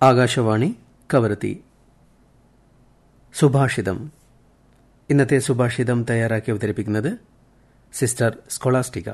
ആകാശവാണി കവരത്തി സുഭാഷിതം ഇന്നത്തെ സുഭാഷിതം തയ്യാറാക്കി അവതരിപ്പിക്കുന്നത് സിസ്റ്റർ സ്കൊളാസ്റ്റിക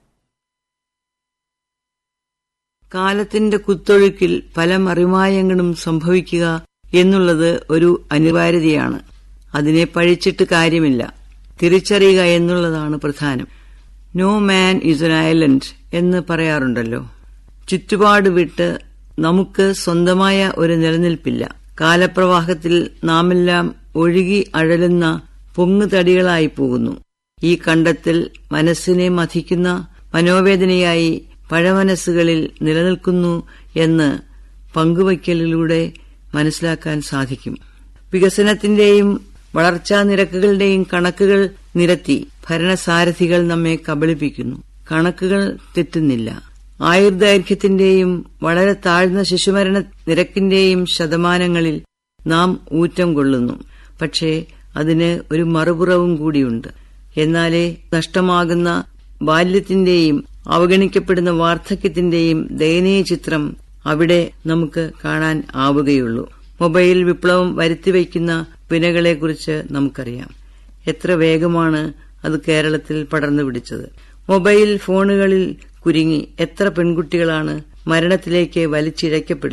കാലത്തിന്റെ കുത്തൊഴുക്കിൽ പല മറിമായങ്ങളും സംഭവിക്കുക എന്നുള്ളത് ഒരു അനിവാര്യതയാണ് അതിനെ പഴിച്ചിട്ട് കാര്യമില്ല തിരിച്ചറിയുക എന്നുള്ളതാണ് പ്രധാനം no man is an island എന്ന് പറയാറുണ്ടല്ലോ ചുറ്റുപാട് വിട്ട് നമുക്ക് സ്വന്തമായ ഒരു നിലനിൽപ്പില്ല കാലപ്രവാഹത്തിൽ നാമെല്ലാം ഒഴുകി അഴലുന്ന പൊങ്ങുതടികളായി പോകുന്നു ഈ കണ്ടെത്തൽ മനസ്സിനെ മഥിക്കുന്ന മനോവേദനയായി പഴമനസ്സുകളിൽ നിലനിൽക്കുന്നു എന്ന് പങ്കുവയ്ക്കലിലൂടെ മനസ്സിലാക്കാൻ സാധിക്കും വികസനത്തിന്റെയും വളർച്ചാ നിരക്കുകളുടെയും കണക്കുകൾ നിരത്തി ഭരണസാരഥികൾ നമ്മെ കബളിപ്പിക്കുന്നു കണക്കുകൾ തെറ്റുന്നില്ല ആയുർദൈർഘ്യത്തിന്റെയും വളരെ താഴ്ന്ന ശിശുമരണ നിരക്കിന്റെയും ശതമാനങ്ങളിൽ നാം ഊറ്റം കൊള്ളുന്നു പക്ഷേ അതിന് ഒരു മറുപുറവും കൂടിയുണ്ട് എന്നാലേ നഷ്ടമാകുന്ന ബാല്യത്തിന്റെയും അവഗണിക്കപ്പെടുന്ന വാർദ്ധക്യത്തിന്റെയും ദയനീയ ചിത്രം അവിടെ നമുക്ക് കാണാൻ ആവുകയുള്ളൂ മൊബൈൽ വിപ്ലവം വരുത്തിവയ്ക്കുന്ന പിന്നകളെക്കുറിച്ച് നമുക്കറിയാം എത്ര വേഗമാണ് അത് കേരളത്തിൽ പടർന്നു പിടിച്ചത് മൊബൈൽ ഫോണുകളിൽ കുരുങ്ങി എത്ര പെൺകുട്ടികളാണ് മരണത്തിലേക്ക് വലിച്ചിഴക്കപ്പെടുന്നത്